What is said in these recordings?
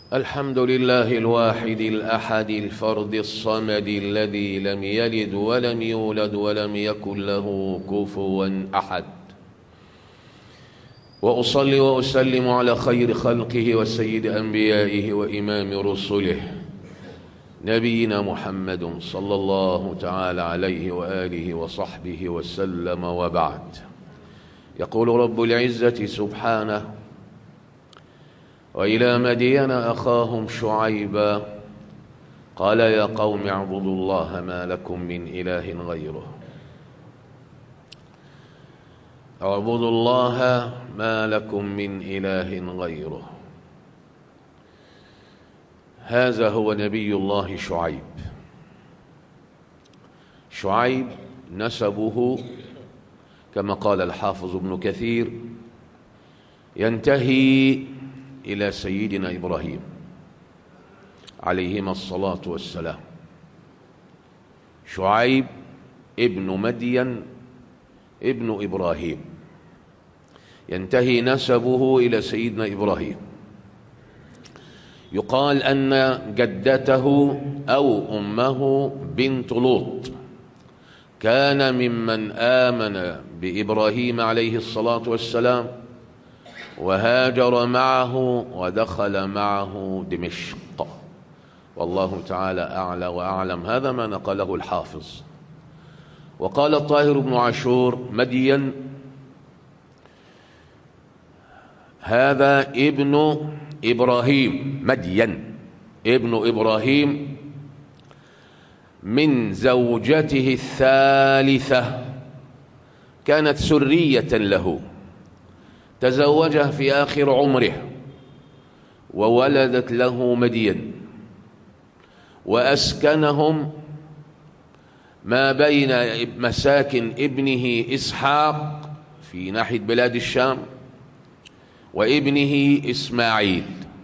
الحمد لله الواحد الأحد الفرد الصمد الذي لم يلد ولم يولد ولم يكن له كفوا أحد وأصلي وأسلم على خير خلقه وسيد أنبيائه وإمام رسله نبينا محمد صلى الله تعالى عليه وآله وصحبه وسلم وبعد يقول رب العزة سبحانه وإلى مدين أخاهم شعيبا قال يا قوم اعبدوا الله ما لكم من إله غيره اعبدوا الله ما لكم من إله غيره هذا هو نبي الله شعيب شعيب نسبه كما قال الحافظ ابن كثير ينتهي إلى سيدنا إبراهيم عليهما الصلاة والسلام شعيب ابن مدين ابن إبراهيم ينتهي نسبه إلى سيدنا إبراهيم يقال أن جدته أو أمه بنت لوط كان ممن آمن بإبراهيم عليه الصلاة والسلام وهاجر معه ودخل معه دمشق والله تعالى أعلى وأعلم هذا ما نقله الحافظ وقال الطاهر بن عاشور مدين هذا ابن إبراهيم مدين ابن إبراهيم من زوجته الثالثة كانت سرية له تزوجه في آخر عمره وولدت له مدين وأسكنهم ما بين مساكن ابنه إسحاق في ناحية بلاد الشام وابنه إسماعيل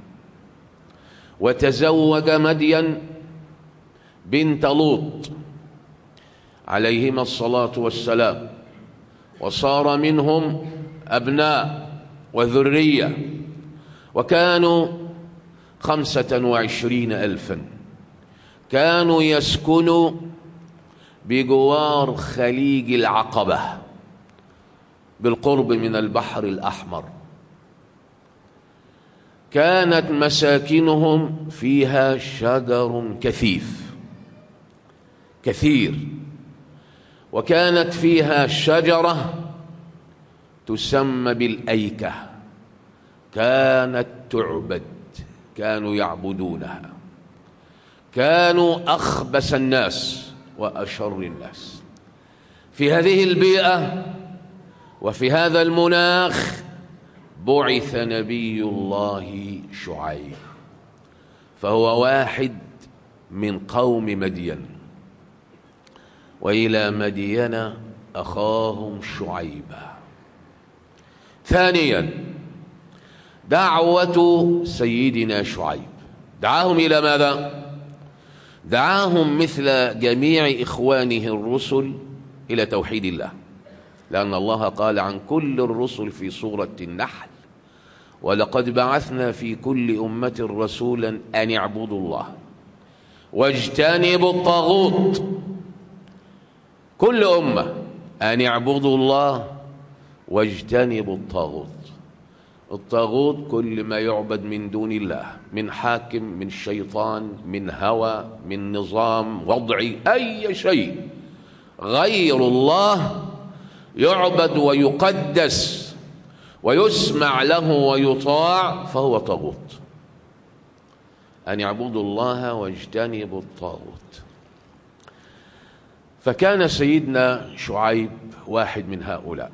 وتزوج مدين بنت لوط عليهما الصلاة والسلام وصار منهم أبناء وذرية وكانوا خمسة وعشرين ألفا كانوا يسكنوا بجوار خليج العقبة بالقرب من البحر الأحمر كانت مساكنهم فيها شجر كثيف كثير وكانت فيها شجرة تسمى بالأيكة كانت تعبد كانوا يعبدونها كانوا أخبث الناس وأشر الناس في هذه البيئة وفي هذا المناخ بعث نبي الله شعيب فهو واحد من قوم مدين وإلى مدين أخاهم شعيبا ثانيا دعوة سيدنا شعيب دعاهم إلى ماذا؟ دعاهم مثل جميع إخوانه الرسل إلى توحيد الله لأن الله قال عن كل الرسل في سورة النحل ولقد بعثنا في كل أمة رسولا أن اعبدوا الله واجتنبوا الطاغوت كل أمة أن اعبدوا الله واجتنبوا الطاغوت الطاغوت كل ما يعبد من دون الله من حاكم من شيطان من هوى من نظام وضعي أي شيء غير الله يعبد ويقدس ويسمع له ويطاع فهو طاغوت أن يعبدوا الله واجتنبوا الطاغوت فكان سيدنا شعيب واحد من هؤلاء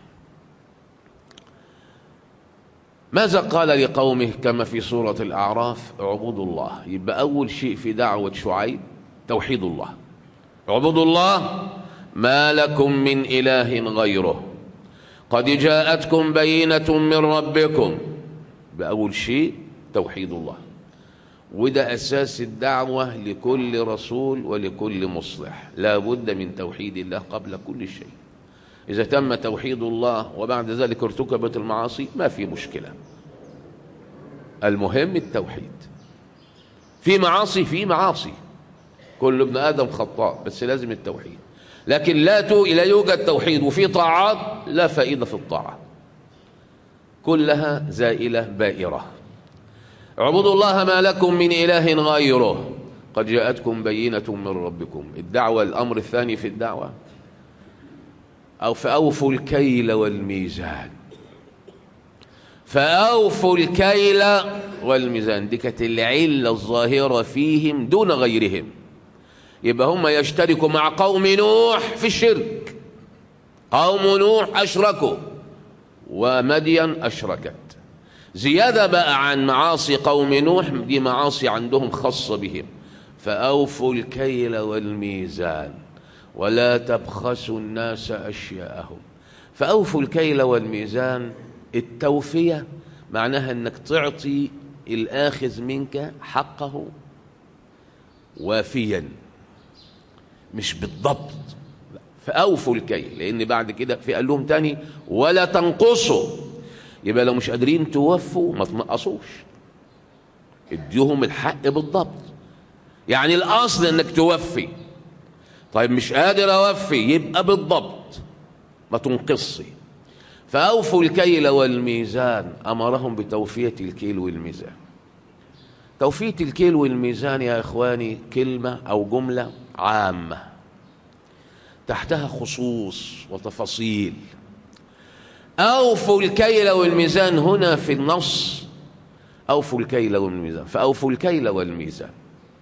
ماذا قال لقومه كما في سورة الأعراف اعبدوا الله يبقى أول شيء في دعوة شعيب توحيد الله اعبدوا الله ما لكم من إله غيره قد جاءتكم بينة من ربكم بأول شيء توحيد الله وده أساس الدعوة لكل رسول ولكل مصلح لا بد من توحيد الله قبل كل شيء إذا تم توحيد الله وبعد ذلك ارتكبت المعاصي ما في مشكلة المهم التوحيد في معاصي في معاصي كل ابن ادم خطاء بس لازم التوحيد لكن لا تو لا يوجد توحيد وفي طاعات لا فائده في الطاعه كلها زائله بائره اعبدوا الله ما لكم من اله غيره قد جاءتكم بينه من ربكم الدعوه الامر الثاني في الدعوه او فاوفوا الكيل والميزان فأوفوا الكيل والميزان دي كانت العلة الظاهرة فيهم دون غيرهم يبقى هم يشتركوا مع قوم نوح في الشرك قوم نوح أشركوا ومدين أشركت زيادة بقى عن معاصي قوم نوح دي معاصي عندهم خاصة بهم فأوفوا الكيل والميزان ولا تبخسوا الناس أشياءهم فأوفوا الكيل والميزان التوفية معناها أنك تعطي الآخذ منك حقه وافيا مش بالضبط فأوفوا الكيل لأن بعد كده في قال لهم تاني ولا تنقصوا يبقى لو مش قادرين توفوا ما تنقصوش اديهم الحق بالضبط يعني الأصل أنك توفي طيب مش قادر أوفي يبقى بالضبط ما تنقصي فأوفوا الكيل والميزان أمرهم بتوفية الكيل والميزان توفية الكيل والميزان يا إخواني كلمة أو جملة عامة تحتها خصوص وتفاصيل أوفوا الكيل والميزان هنا في النص أوفوا الكيل والميزان فأوفوا الكيل والميزان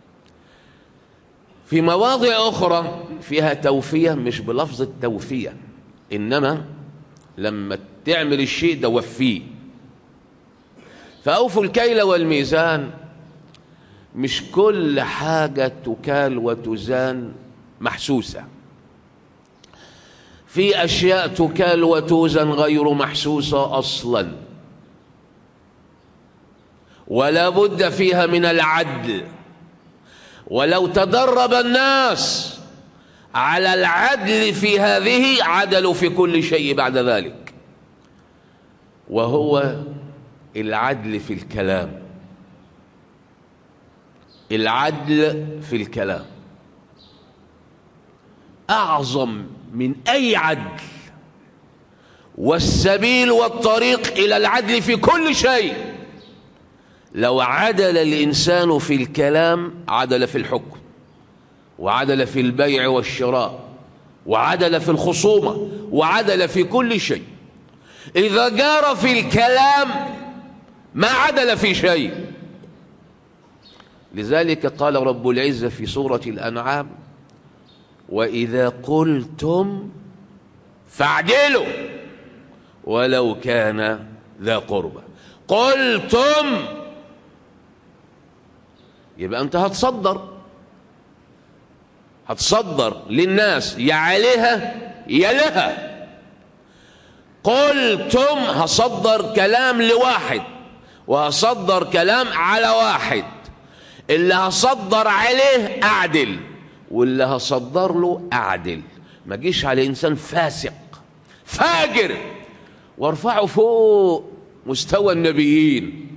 في مواضع أخرى فيها توفية مش بلفظ التوفية إنما لما تعمل الشيء ده وفيه فأوفوا الكيل والميزان مش كل حاجة تكال وتزان محسوسة في أشياء تكال وتوزن غير محسوسة أصلا ولا بد فيها من العدل ولو تدرب الناس على العدل في هذه عدلوا في كل شيء بعد ذلك وهو العدل في الكلام العدل في الكلام أعظم من أي عدل والسبيل والطريق إلى العدل في كل شيء لو عدل الإنسان في الكلام عدل في الحكم وعدل في البيع والشراء وعدل في الخصومة وعدل في كل شيء إذا جار في الكلام ما عدل في شيء لذلك قال رب العزة في سورة الأنعام وإذا قلتم فاعدلوا ولو كان ذا قربى قلتم يبقى أنت هتصدر هتصدر للناس يا عليها يا لها قلتم هصدر كلام لواحد وهصدر كلام على واحد اللي هصدر عليه أعدل واللي هصدر له أعدل ما جيش على إنسان فاسق فاجر وارفعه فوق مستوى النبيين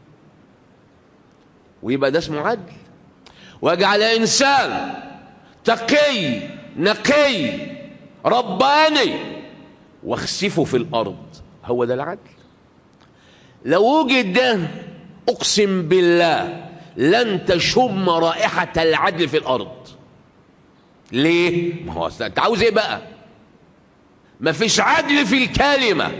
ويبقى ده اسمه عدل واجعل إنسان تقي نقي رباني واخسفه في الأرض هو ده العدل لو وجد ده أقسم بالله لن تشم رائحة العدل في الأرض ليه؟ ما هو أنت عاوز إيه بقى؟ ما فيش عدل في الكلمة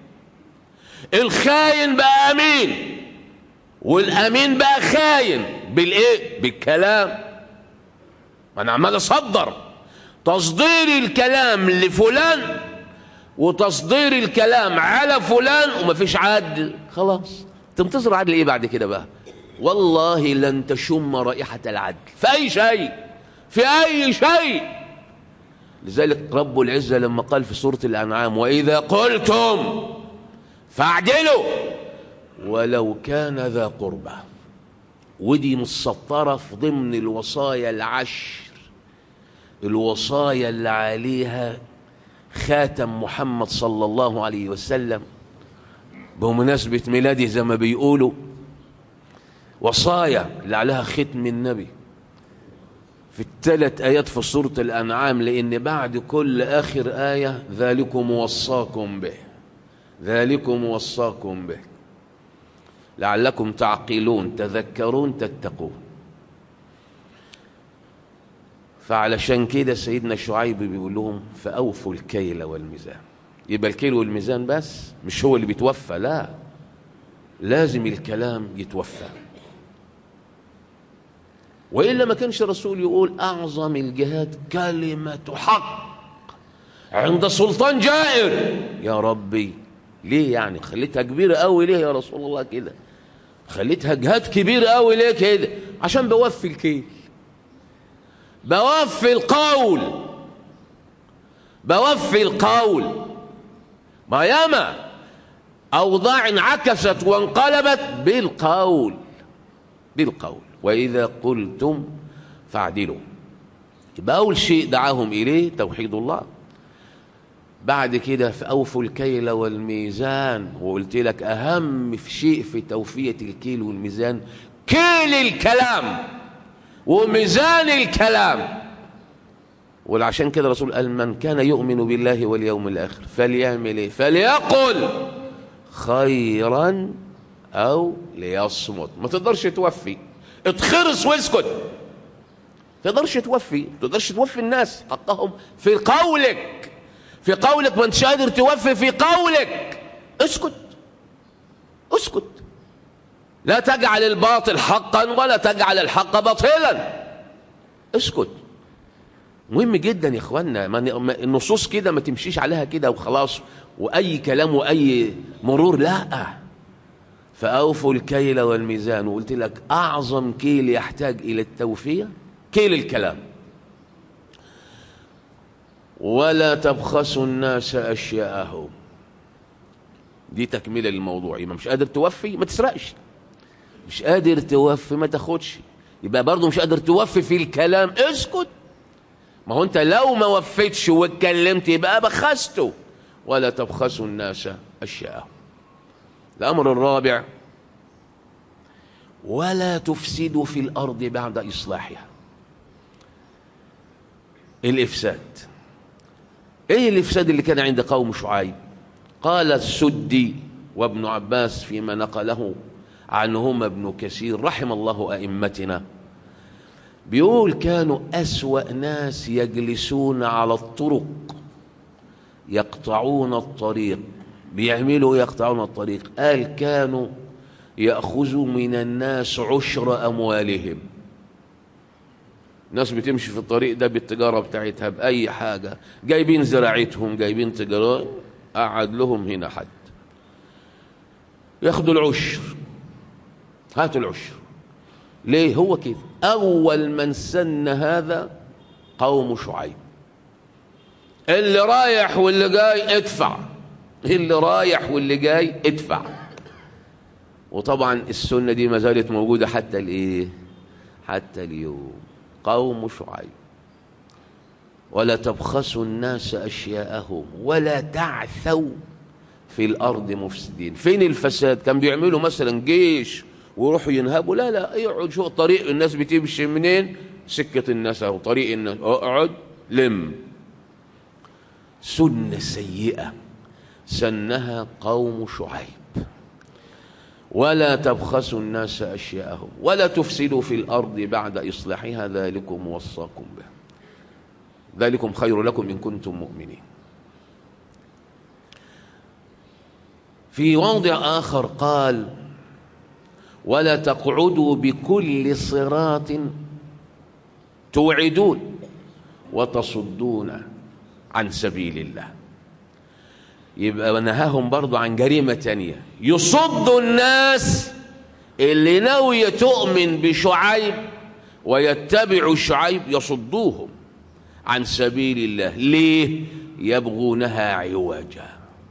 الخاين بقى أمين والأمين بقى خاين بالإيه؟ بالكلام انا عمال اصدر تصدير الكلام لفلان وتصدير الكلام على فلان ومفيش عدل خلاص تنتظر عدل ايه بعد كده بقى والله لن تشم رائحة العدل في اي شيء في اي شيء لذلك رب العزة لما قال في سورة الانعام واذا قلتم فاعدلوا ولو كان ذا قربى ودي مسطرة في ضمن الوصايا العشر الوصايا اللي عليها خاتم محمد صلى الله عليه وسلم بمناسبة ميلاده زي ما بيقولوا وصايا اللي عليها ختم النبي في الثلاث آيات في سورة الأنعام لأن بعد كل آخر آية ذلكم وصاكم به ذلكم وصاكم به لعلكم تعقلون تذكرون تتقون فعلشان كده سيدنا شعيب بيقول لهم فأوفوا الكيل والميزان يبقى الكيل والميزان بس مش هو اللي بيتوفى لا لازم الكلام يتوفى وإلا ما كانش الرسول يقول أعظم الجهاد كلمة حق عند سلطان جائر يا ربي ليه يعني خليتها كبيرة قوي ليه يا رسول الله كده خليتها جهاد كبير قوي ليه كده عشان بوفي الكيل بوفي القول بوفي القول ما ياما أوضاع انعكست وانقلبت بالقول بالقول وإذا قلتم فاعدلوا يبقى أول شيء دعاهم إليه توحيد الله بعد كده فأوفوا الكيل والميزان وقلت لك أهم في شيء في توفية الكيل والميزان كيل الكلام وميزان الكلام وعشان كده الرسول قال من كان يؤمن بالله واليوم الآخر فليعمل إيه فليقل خيرا أو ليصمت ما تقدرش توفي اتخرس واسكت تقدرش توفي تقدرش توفي الناس حقهم في قولك في قولك ما انتش قادر توفي في قولك اسكت اسكت لا تجعل الباطل حقا ولا تجعل الحق باطلا اسكت مهم جدا يا اخوانا النصوص كده ما تمشيش عليها كده وخلاص واي كلام واي مرور لا فاوفوا الكيل والميزان وقلت لك اعظم كيل يحتاج الى التوفيه كيل الكلام ولا تبخسوا الناس اشياءهم دي تكمله للموضوع يبقى مش قادر توفي ما تسرقش مش قادر توفي ما تاخدش يبقى برضه مش قادر توفي في الكلام اسكت ما هو انت لو ما وفيتش واتكلمت يبقى بخسته ولا تبخسوا الناس اشياءهم الامر الرابع ولا تفسدوا في الارض بعد اصلاحها الافساد ايه الافساد اللي كان عند قوم شعيب قال السدي وابن عباس فيما نقله عنهما ابن كثير رحم الله ائمتنا بيقول كانوا اسوا ناس يجلسون على الطرق يقطعون الطريق بيعملوا يقطعون الطريق قال كانوا ياخذوا من الناس عشر اموالهم ناس بتمشي في الطريق ده بالتجاره بتاعتها باي حاجه جايبين زراعتهم جايبين تجاره قعد لهم هنا حد ياخدوا العشر هاتوا العشر ليه هو كده اول من سن هذا قوم شعيب اللي رايح واللي جاي ادفع اللي رايح واللي جاي ادفع وطبعا السنه دي ما زالت موجوده حتى الايه حتى اليوم قوم شعيب ولا تبخسوا الناس اشياءهم ولا تعثوا في الارض مفسدين فين الفساد كان بيعملوا مثلا جيش ويروحوا ينهبوا لا لا يقعد شو طريق الناس بتمشي منين سكة الناس اهو طريق الناس اقعد لم سنة سيئة سنها قوم شعيب ولا تبخسوا الناس أشياءهم ولا تفسدوا في الأرض بعد إصلاحها ذلكم وصاكم به ذلكم خير لكم إن كنتم مؤمنين في موضع آخر قال ولا تقعدوا بكل صراط توعدون وتصدون عن سبيل الله يبقى نهاهم برضو عن جريمة تانية يصد الناس اللي ناوية تؤمن بشعيب ويتبع شعيب يصدوهم عن سبيل الله ليه يبغونها عوجا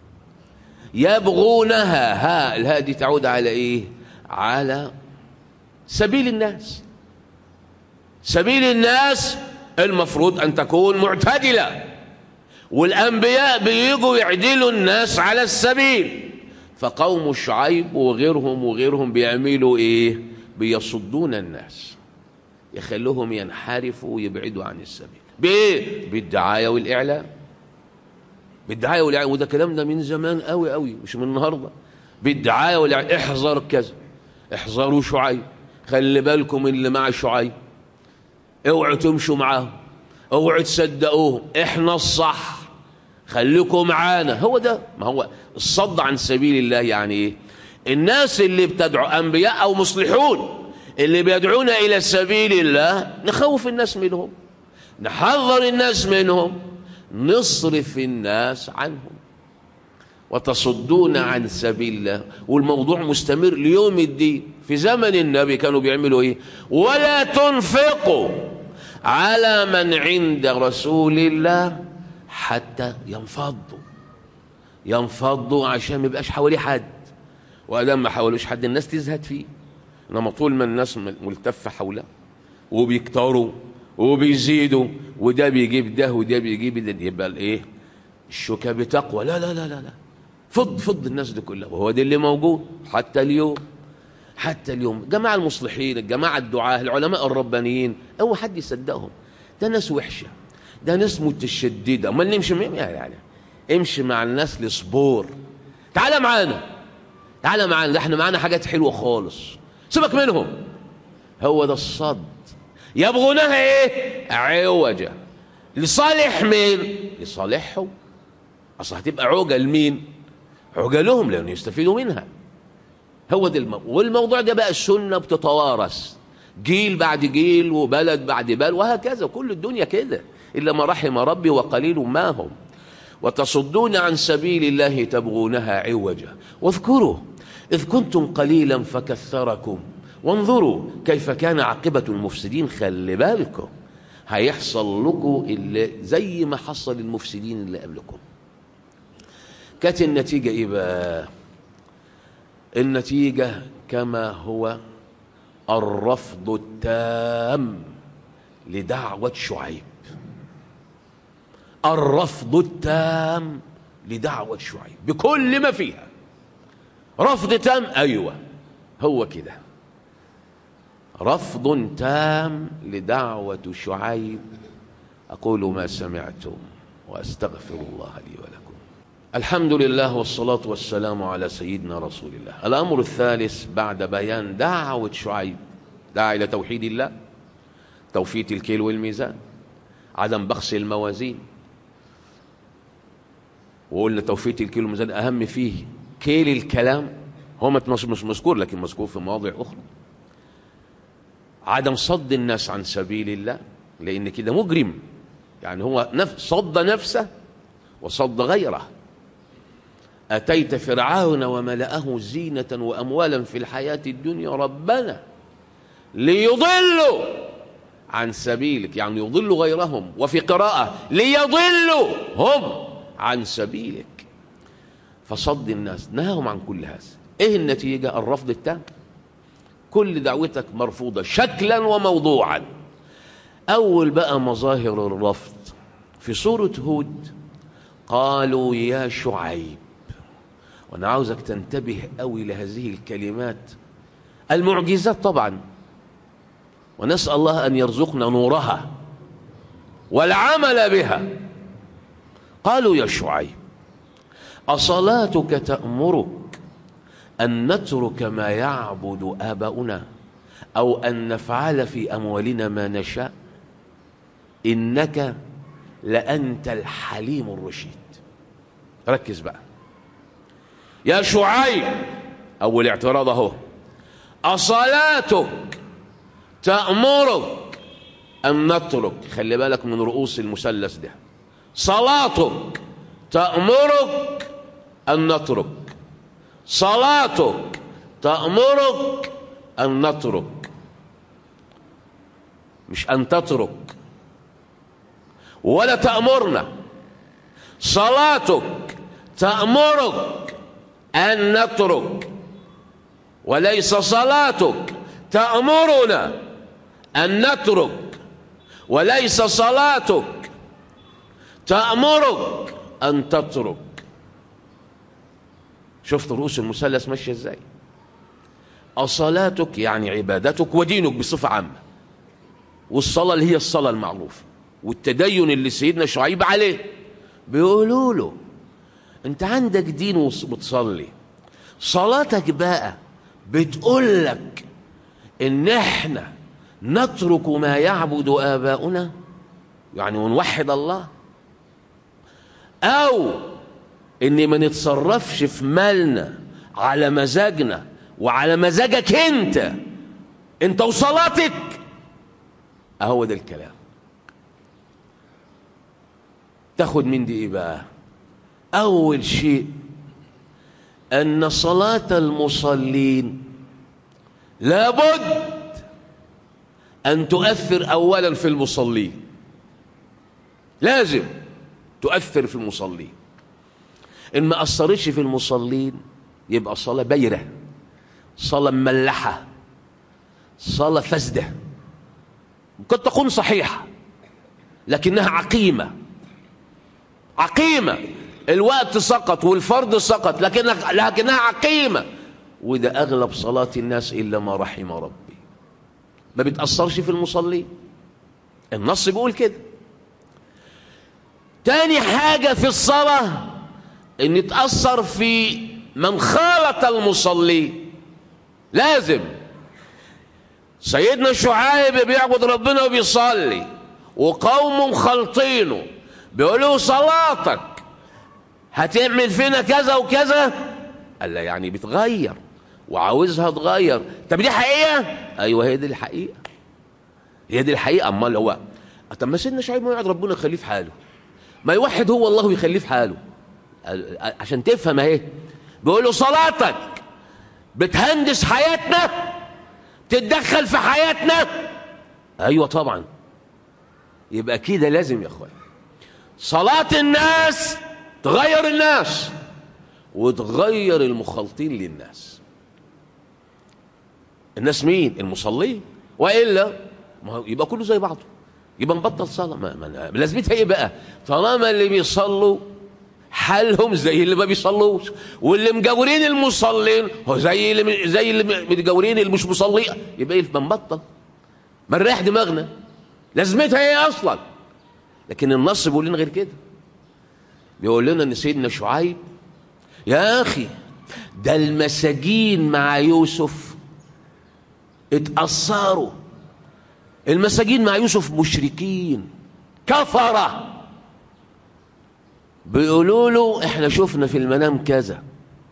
يبغونها ها الهادي تعود على ايه على سبيل الناس سبيل الناس المفروض ان تكون معتدله والانبياء بيجوا يعدلوا الناس على السبيل فقوم شعيب وغيرهم وغيرهم بيعملوا ايه بيصدون الناس يخلوهم ينحرفوا ويبعدوا عن السبيل بايه بالدعايه والاعلام بالدعايه والاعلام وده كلام ده من زمان قوي قوي مش من النهارده بالدعايه والاعلام احذر كذا احذروا شعيب خلي بالكم اللي مع شعيب اوعوا تمشوا معاهم اوعوا تصدقوهم احنا الصح خليكم معانا هو ده ما هو الصد عن سبيل الله يعني ايه الناس اللي بتدعو انبياء او مصلحون اللي بيدعون الى سبيل الله نخوف الناس منهم نحذر الناس منهم نصرف الناس عنهم وتصدون عن سبيل الله والموضوع مستمر ليوم الدين في زمن النبي كانوا بيعملوا ايه ولا تنفقوا على من عند رسول الله حتى ينفضوا ينفضوا عشان ما يبقاش حواليه حد وادام ما حوالوش حد الناس تزهد فيه انما طول ما الناس ملتفه حوله وبيكتروا وبيزيدوا وده بيجيب ده وده بيجيب ده يبقى الايه الشوكه بتقوى لا لا لا لا لا فض فض الناس دي كلها وهو ده اللي موجود حتى اليوم حتى اليوم جماعة المصلحين الجماعة الدعاة العلماء الربانيين أو حد يصدقهم ده ناس وحشة ده ناس متشددة امال نمشي معاهم يعني امشي مع الناس لصبور تعالى معانا تعالى معانا ده احنا معانا حاجات حلوة خالص سيبك منهم هو ده الصد يبغونها ايه عوجة لصالح مين لصالحهم اصل هتبقى عوجة لمين عوجة لهم لأن يستفيدوا منها هو ده الموضوع والموضوع ده بقى السنة بتتوارث جيل بعد جيل وبلد بعد بلد وهكذا كل الدنيا كده إلا ما رحم ربي وقليل ما هم وتصدون عن سبيل الله تبغونها عوجا واذكروا إذ كنتم قليلا فكثركم وانظروا كيف كان عاقبة المفسدين خلي بالكم هيحصل لكم اللي زي ما حصل المفسدين اللي قبلكم كانت النتيجة إيه بقى النتيجة كما هو الرفض التام لدعوة شعيب الرفض التام لدعوة شعيب بكل ما فيها رفض تام أيوة هو كده رفض تام لدعوة شعيب أقول ما سمعتم وأستغفر الله لي ولكم الحمد لله والصلاة والسلام على سيدنا رسول الله الأمر الثالث بعد بيان دعوة شعيب دعا إلى توحيد الله توفيت الكيل والميزان عدم بخس الموازين وقلنا توفيت الكيل والميزان أهم فيه كيل الكلام هو مش مذكور لكن مذكور في مواضع أخرى عدم صد الناس عن سبيل الله لأن كده مجرم يعني هو نفس صد نفسه وصد غيره أتيت فرعون وملأه زينة وأموالا في الحياة الدنيا ربنا ليضلوا عن سبيلك يعني يضلوا غيرهم وفي قراءة ليضلوا هم عن سبيلك فصد الناس نهاهم عن كل هذا ايه النتيجة الرفض التام كل دعوتك مرفوضة شكلا وموضوعا أول بقى مظاهر الرفض في سورة هود قالوا يا شعيب وانا عاوزك تنتبه قوي لهذه الكلمات المعجزات طبعا ونسال الله ان يرزقنا نورها والعمل بها قالوا يا شعيب اصلاتك تامرك ان نترك ما يعبد اباؤنا او ان نفعل في اموالنا ما نشاء انك لانت الحليم الرشيد ركز بقى يا شعيب أول اعتراض أهو أصلاتك تأمرك أن نترك خلي بالك من رؤوس المثلث ده صلاتك تأمرك أن نترك صلاتك تأمرك أن نترك مش أن تترك ولا تأمرنا صلاتك تأمرك أن نترك وليس صلاتك تأمرنا أن نترك وليس صلاتك تأمرك أن تترك شفت رؤوس المثلث ماشية ازاي أصلاتك يعني عبادتك ودينك بصفة عامة والصلاة اللي هي الصلاة المعروفة والتدين اللي سيدنا شعيب عليه بيقولوا له انت عندك دين وبتصلي صلاتك بقى بتقول لك ان احنا نترك ما يعبد آباؤنا يعني ونوحد الله أو إن ما نتصرفش في مالنا على مزاجنا وعلى مزاجك أنت أنت وصلاتك أهو ده الكلام تاخد من دي إيه بقى أول شيء أن صلاة المصلين لابد أن تؤثر أولا في المصلين لازم تؤثر في المصلين إن ما أثرتش في المصلين يبقى صلاة بيرة صلاة مملحة صلاة فاسدة قد تكون صحيحة لكنها عقيمة عقيمة الوقت سقط والفرض سقط لكنها, لكنها عقيمة وده أغلب صلاة الناس إلا ما رحم ربي ما بتأثرش في المصلين النص بيقول كده تاني حاجة في الصلاة ان تأثر في من خالط المصلي لازم سيدنا شعيب بيعبد ربنا وبيصلي وقوم خلطينه بيقولوا صلاتك هتعمل فينا كذا وكذا قال لا يعني بتغير وعاوزها تغير طب دي حقيقة ايوه هي دي الحقيقة هي دي الحقيقة امال هو طب ما سيدنا شعيب ما يقعد ربنا يخليه في حاله ما يوحد هو الله ويخليه في حاله عشان تفهم اهي بيقول له صلاتك بتهندس حياتنا تتدخل في حياتنا ايوه طبعا يبقى كده لازم يا اخوان صلاة الناس تغير الناس وتغير المخالطين للناس الناس مين المصلين والا ما هو يبقى كله زي بعضه يبقى نبطل صلاه ما, ما لازمتها ايه بقى طالما اللي بيصلوا حالهم زي اللي ما بيصلوش واللي مجاورين المصلين هو زي اللي زي اللي متجاورين اللي مش مصلين يبقى ايه بنبطل ما نريح دماغنا لازمتها ايه اصلا لكن النص بيقول لنا غير كده بيقول لنا ان سيدنا شعيب يا اخي ده المساجين مع يوسف اتأثروا المساجين مع يوسف مشركين كفرة بيقولوا له احنا شفنا في المنام كذا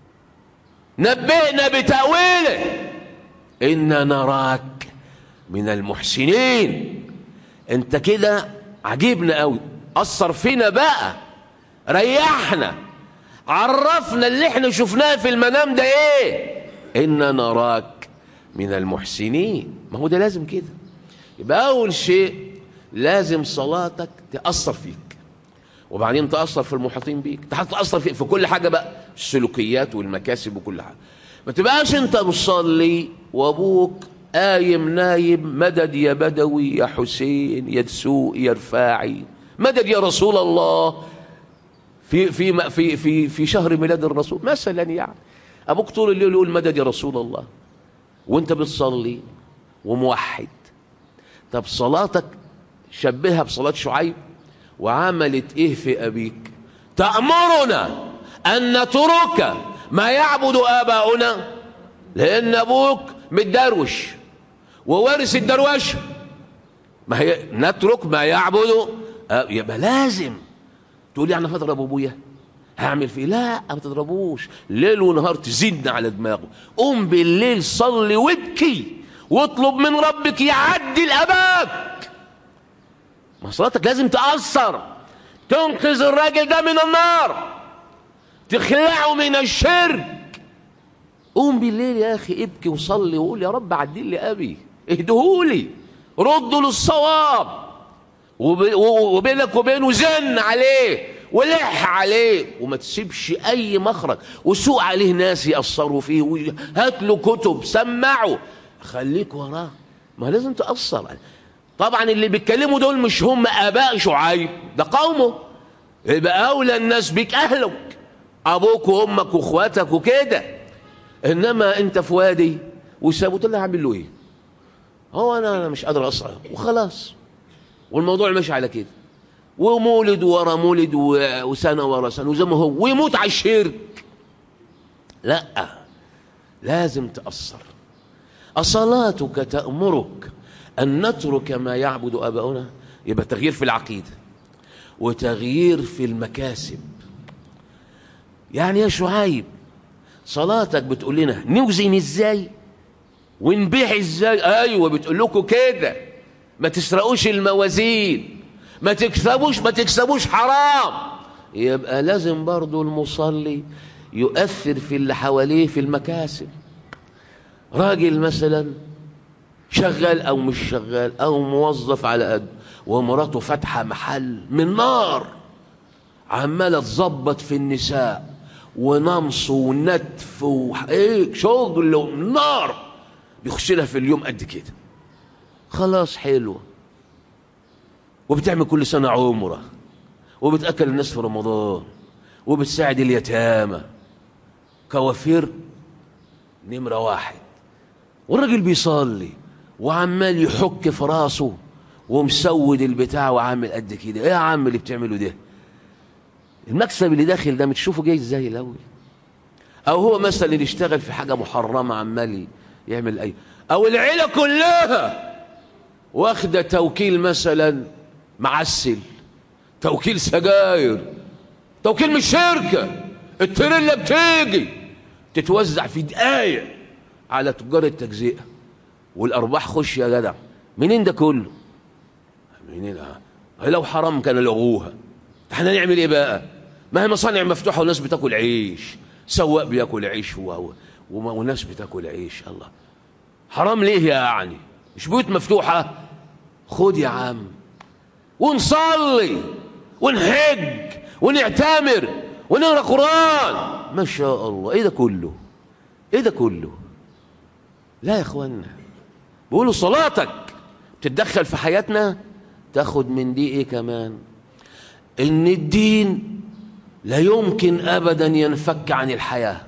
نبئنا بتأويله إنا نراك من المحسنين انت كده عجبنا قوي أثر فينا بقى ريحنا عرفنا اللي احنا شفناه في المنام ده ايه إنا نراك من المحسنين ما هو ده لازم كده يبقى أول شيء لازم صلاتك تأثر فيك وبعدين تأثر في المحيطين بيك تأثر في, في كل حاجة بقى السلوكيات والمكاسب وكل حاجة ما تبقاش انت مصلي وابوك قايم نايم مدد يا بدوي يا حسين يا دسوق يا رفاعي مدد يا رسول الله في في في في في شهر ميلاد الرسول مثلا يعني ابوك طول الليل يقول مدد يا رسول الله وانت بتصلي وموحد طب صلاتك شبهها بصلاة شعيب وعملت ايه في ابيك تأمرنا ان نترك ما يعبد اباؤنا لان ابوك متدروش ووارث الدروشه ما هي نترك ما يعبد يبقى لازم تقول يعني هضرب ابويا هعمل فيه لا ما تضربوش ليل ونهار تزن على دماغه قوم بالليل صلي وابكي واطلب من ربك يعدل اباك ما صلاتك لازم تأثر تنقذ الراجل ده من النار تخلعه من الشرك قوم بالليل يا اخي ابكي وصلي وقول يا رب عدل لي ابي اهدهولي ردوا للصواب وبينك وبينه زن عليه ولح عليه وما تسيبش اي مخرج وسوق عليه ناس يأثروا فيه هات له كتب سمعه خليك وراه ما لازم تأثر طبعا اللي بيتكلموا دول مش هم اباء شعيب ده قومه يبقى اولى الناس بيك اهلك ابوك وامك واخواتك وكده انما انت في وادي وسابه قلت له هعمل له ايه هو انا انا مش قادر اصعد وخلاص والموضوع ماشي على كده ومولد ورا مولد و- وسنه ورا سنه وزي ما هو ويموت على الشرك لا لازم تأثر أصلاتك تأمرك أن نترك ما يعبد آباؤنا يبقى تغيير في العقيدة وتغيير في المكاسب يعني يا شعيب صلاتك بتقول لنا نوزن ازاي ونبيع ازاي ايوه بتقول لكم كده ما تسرقوش الموازين ما تكسبوش ما تكسبوش حرام يبقى لازم برضو المصلي يؤثر في اللي حواليه في المكاسب راجل مثلا شغال او مش شغال او موظف على قد ومراته فاتحه محل من نار عماله تظبط في النساء ونمص ونتف وايه شغل نار بيخش لها في اليوم قد كده خلاص حلوه وبتعمل كل سنه عمره وبتاكل الناس في رمضان وبتساعد اليتامى كوافير نمره واحد والراجل بيصلي وعمال يحك في راسه ومسود البتاع وعامل قد كده ايه يا عم اللي بتعمله ده المكسب اللي داخل ده بتشوفه جاي ازاي الاول او هو مثلا اللي يشتغل في حاجه محرمه عمال يعمل اي او العيله كلها واخده توكيل مثلا معسل توكيل سجاير توكيل من الشركه التريلا بتيجي تتوزع في دقايق على تجار التجزئه والارباح خش يا جدع منين ده كله منين آه. لو حرام كان لغوها احنا نعمل ايه بقى ما هي مصانع مفتوحه والناس بتاكل عيش سواق بياكل عيش و... وما- وناس بتاكل عيش الله حرام ليه يعني مش بيوت مفتوحه خد يا عم ونصلي ونحج ونعتمر ونقرا قران ما شاء الله ايه ده كله ايه ده كله لا يا اخوانا بيقولوا صلاتك تتدخل في حياتنا تاخد من دي ايه كمان ان الدين لا يمكن ابدا ينفك عن الحياه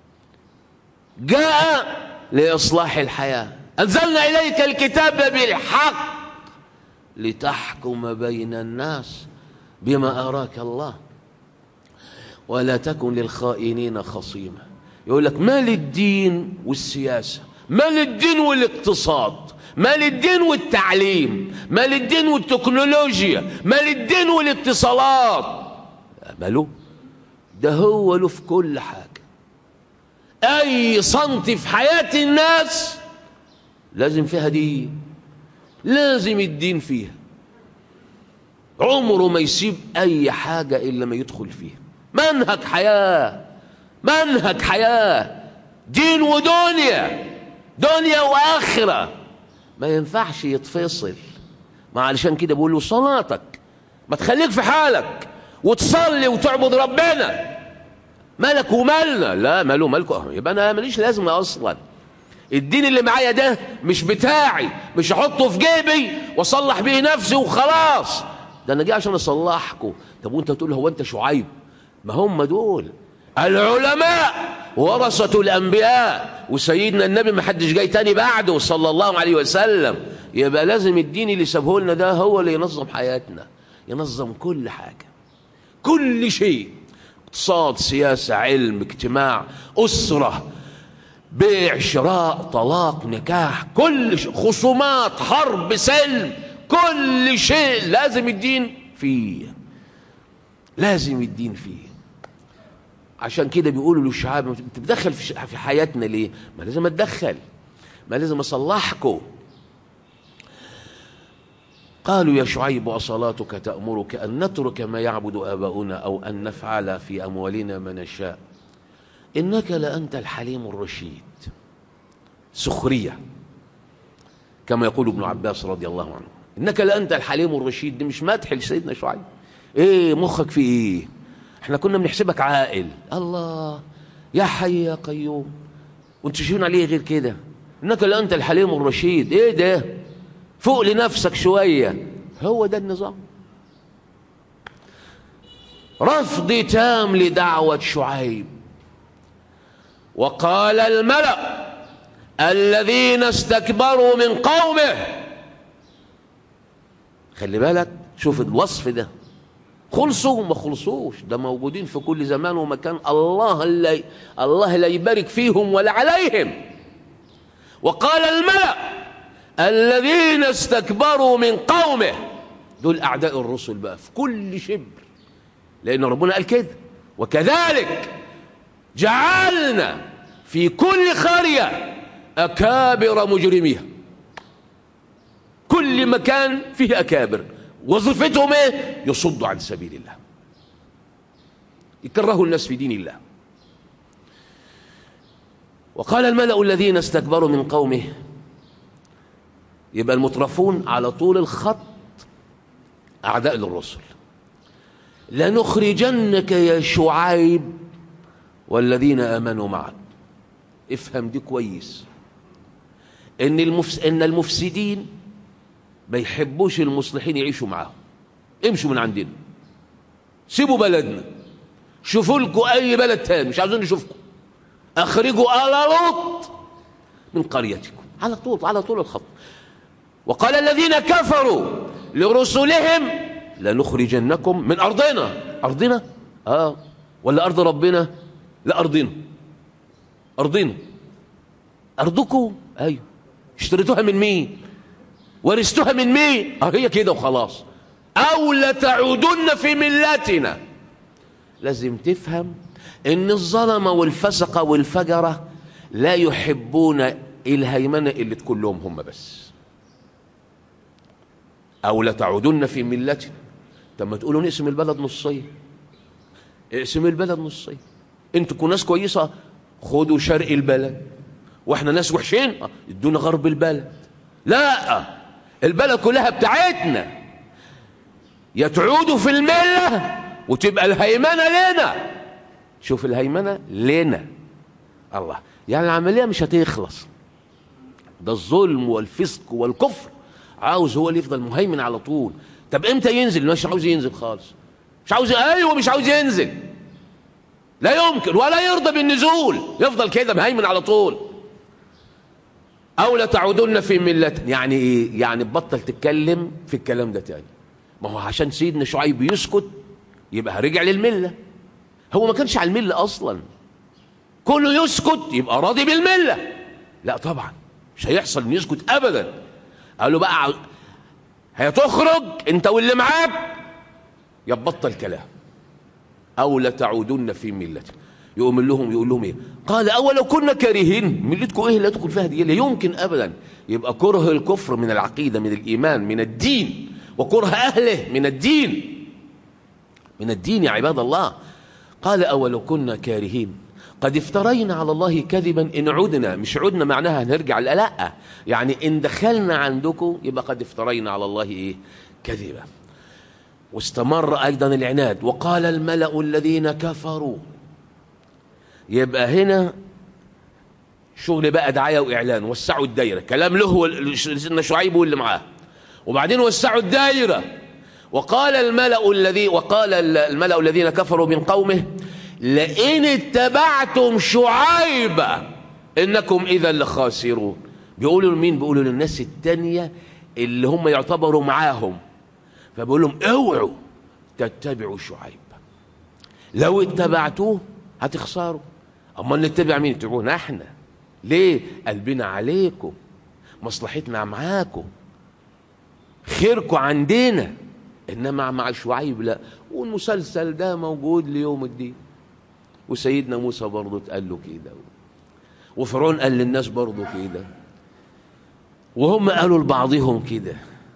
جاء لاصلاح الحياه انزلنا اليك الكتاب بالحق لتحكم بين الناس بما اراك الله ولا تكن للخائنين خصيما يقول لك ما للدين والسياسه ما للدين والاقتصاد ما للدين والتعليم ما للدين والتكنولوجيا ما للدين والاتصالات ماله ده هو له في كل حاجه اي صنف في حياه الناس لازم فيها دين لازم الدين فيها عمره ما يسيب اي حاجه الا ما يدخل فيها منهج حياه منهج حياه دين ودنيا دنيا واخره ما ينفعش يتفصل ما علشان كده بقول له صلاتك ما تخليك في حالك وتصلي وتعبد ربنا مالك ومالنا لا ماله مالكم يبقى انا ماليش لازمه اصلا الدين اللي معايا ده مش بتاعي مش احطه في جيبي واصلح بيه نفسي وخلاص ده انا جاي عشان اصلحكم طب وانت تقول هو انت شعيب ما هم دول العلماء ورثة الأنبياء وسيدنا النبي ما حدش جاي تاني بعده صلى الله عليه وسلم يبقى لازم الدين اللي سابه لنا ده هو اللي ينظم حياتنا ينظم كل حاجة كل شيء اقتصاد سياسة علم اجتماع أسرة بيع شراء طلاق نكاح كل شيء خصومات حرب سلم كل شيء لازم الدين فيه لازم الدين فيه عشان كده بيقولوا للشعاب انت بتدخل في ش- في حياتنا ليه ما لازم اتدخل ما لازم اصلحكم قالوا يا شعيب وصلاتك تأمرك أن نترك ما يعبد آباؤنا أو أن نفعل في أموالنا ما نشاء إنك لأنت الحليم الرشيد سخرية كما يقول ابن عباس رضي الله عنه إنك لأنت الحليم الرشيد دي مش مدح لسيدنا شعيب إيه مخك في إيه إحنا كنا بنحسبك عاقل الله يا حي يا قيوم وانتوا شايفين عليه غير كده إنك لأنت الحليم الرشيد إيه ده فوق لنفسك شوية هو ده النظام رفض تام لدعوة شعيب وقال الملأ الذين استكبروا من قومه خلي بالك شوف الوصف ده خلصوا ما خلصوش ده موجودين في كل زمان ومكان الله لا الله لا يبارك فيهم ولا عليهم وقال الملأ الذين استكبروا من قومه دول أعداء الرسل بقى في كل شبر لأن ربنا قال كده وكذلك جعلنا في كل قرية أكابر مجرميها كل مكان فيه أكابر وظيفتهم ايه يصدوا عن سبيل الله يكرهوا الناس في دين الله وقال الملأ الذين استكبروا من قومه يبقى المترفون على طول الخط أعداء للرسل لنخرجنك يا شعيب والذين آمنوا معك افهم دي كويس إن, المفس... إن المفسدين ما يحبوش المصلحين يعيشوا معاهم امشوا من عندنا سيبوا بلدنا شوفوا لكم أي بلد تاني مش عاوزين نشوفكم أخرجوا آل لوط من قريتكم على طول على طول الخط وقال الذين كفروا لرسلهم لنخرجنكم من أرضنا أرضنا آه ولا أرض ربنا لا أرضنا أرضنا أرضكم أيوه اشتريتوها من مين ورثتها من مين اه هي كده وخلاص او لتعودن في ملتنا لازم تفهم ان الظلمة والفسقة والفجرة لا يحبون الهيمنة اللي تكون لهم هم بس او لتعودن في ملتنا طب ما تقولوا نقسم البلد نصين اقسم البلد نصين انتوا كنتوا ناس كويسة خدوا شرق البلد واحنا ناس وحشين ادونا غرب البلد لا البلد كلها بتاعتنا يا تعودوا في الملة وتبقى الهيمنة لنا شوف الهيمنة لنا الله يعني العملية مش هتخلص ده الظلم والفسق والكفر عاوز هو اللي يفضل مهيمن على طول طب امتى ينزل مش عاوز ينزل خالص مش عاوز ايوه مش عاوز ينزل لا يمكن ولا يرضى بالنزول يفضل كده مهيمن على طول أو لتعودن في ملة يعني إيه؟ يعني بطل تتكلم في الكلام ده تاني ما هو عشان سيدنا شعيب يسكت يبقى رجع للملة هو ما كانش على الملة أصلا كله يسكت يبقى راضي بالملة لا طبعا مش هيحصل إن يسكت أبدا قال له بقى هتخرج أنت واللي معاك يبطل كلام أو لتعودن في ملتك يقوم لهم يقول لهم ايه قال اولو كنا كارهين ملتكم ايه لا تدخل فيها دي لا يمكن ابدا يبقى كره الكفر من العقيده من الايمان من الدين وكره اهله من الدين من الدين يا عباد الله قال اولو كنا كارهين قد افترينا على الله كذبا ان عدنا مش عدنا معناها هنرجع لا لا يعني ان دخلنا عندكم يبقى قد افترينا على الله ايه كذبا واستمر ايضا العناد وقال الملا الذين كفروا يبقى هنا شغل بقى دعاية وإعلان وسعوا الدايرة كلام له سيدنا شعيب واللي معاه وبعدين وسعوا الدايرة وقال الملأ الذي وقال الملأ الذين كفروا من قومه لئن اتبعتم شعيبا إنكم إذا لخاسرون بيقولوا لمين بيقولوا للناس التانية اللي هم يعتبروا معاهم فبيقول لهم اوعوا تتبعوا شعيب لو اتبعتوه هتخسروا اما نتبع مين تبعونا احنا ليه قلبنا عليكم مصلحتنا معاكم خيركم عندنا انما مع شعيب لا والمسلسل ده موجود ليوم الدين وسيدنا موسى برضه اتقال له كده وفرعون قال للناس برضه كده وهم قالوا لبعضهم كده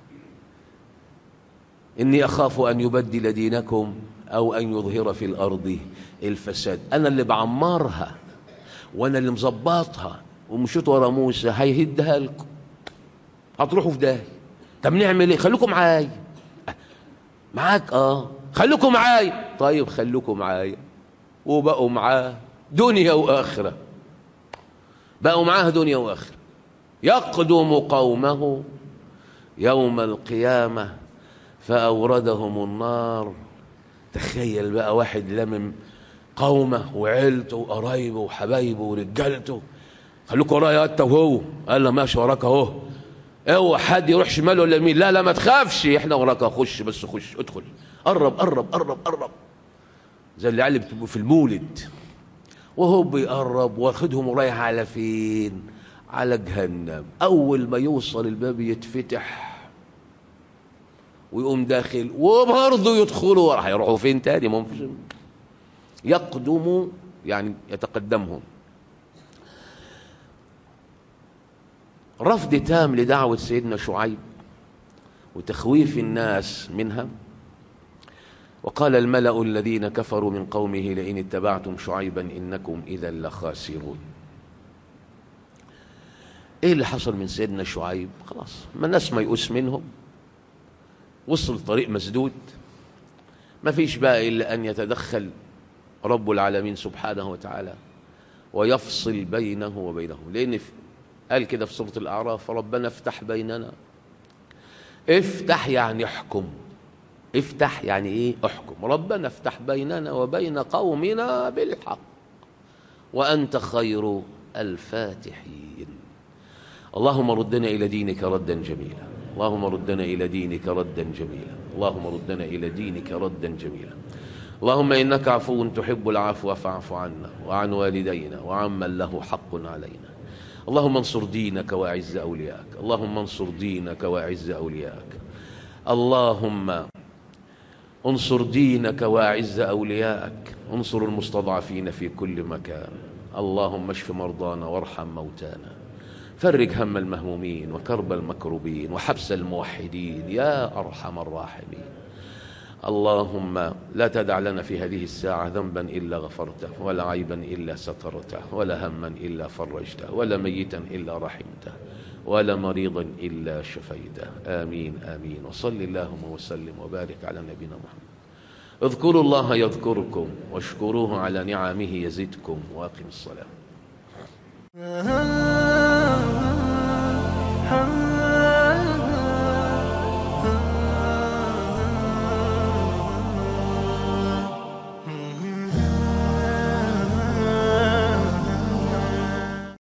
إني أخاف أن يبدل دينكم أو أن يظهر في الأرض الفساد أنا اللي بعمرها وأنا اللي مظبطها ومشيت ورا موسى هيهدها لكم هتروحوا في داهية طب نعمل ايه خليكم معايا معاك اه خليكم معايا طيب خليكم معايا وبقوا معاه دنيا واخره بقوا معاه دنيا واخره يقدم قومه يوم القيامه فاوردهم النار تخيل بقى واحد لمم قومه وعيلته وقرايبه وحبايبه ورجالته خليك ورايا انت وهو قال له ماشي وراك اهو اوعى حد يروح شمال ولا يمين لا لا ما تخافش احنا وراك خش بس خش ادخل قرب قرب قرب قرب زي اللي علي بتبقوا في المولد وهو بيقرب واخدهم ورايح على فين على جهنم اول ما يوصل الباب يتفتح ويقوم داخل وبرضه يدخلوا راح يروحوا فين تاني ما هم فيش يقدم يعني يتقدمهم رفض تام لدعوة سيدنا شعيب وتخويف الناس منها وقال الملأ الذين كفروا من قومه لئن اتبعتم شعيبا إنكم إذا لخاسرون ايه اللي حصل من سيدنا شعيب خلاص ما الناس ما يؤس منهم وصل طريق مسدود ما فيش بقى إلا أن يتدخل رب العالمين سبحانه وتعالى ويفصل بينه وبينهم لأن قال كده في سورة الأعراف ربنا افتح بيننا افتح يعني احكم افتح يعني ايه احكم ربنا افتح بيننا وبين قومنا بالحق وأنت خير الفاتحين اللهم ردنا إلى دينك ردا جميلا اللهم ردنا إلى دينك ردا جميلا اللهم ردنا إلى دينك ردا جميلا اللهم إنك عفو تحب العفو فاعف عنا وعن والدينا وعمن له حق علينا اللهم انصر دينك واعز أولياءك اللهم انصر دينك واعز أولياءك اللهم انصر دينك واعز أولياءك انصر المستضعفين في كل مكان اللهم اشف مرضانا وارحم موتانا فرج هم المهمومين وكرب المكروبين وحبس الموحدين يا أرحم الراحمين اللهم لا تدع لنا في هذه الساعة ذنبا إلا غفرته ولا عيبا إلا سترته ولا هما إلا فرجته ولا ميتا إلا رحمته ولا مريضا إلا شفيته آمين آمين وصل اللهم وسلم وبارك على نبينا محمد اذكروا الله يذكركم واشكروه على نعمه يزدكم واقم الصلاة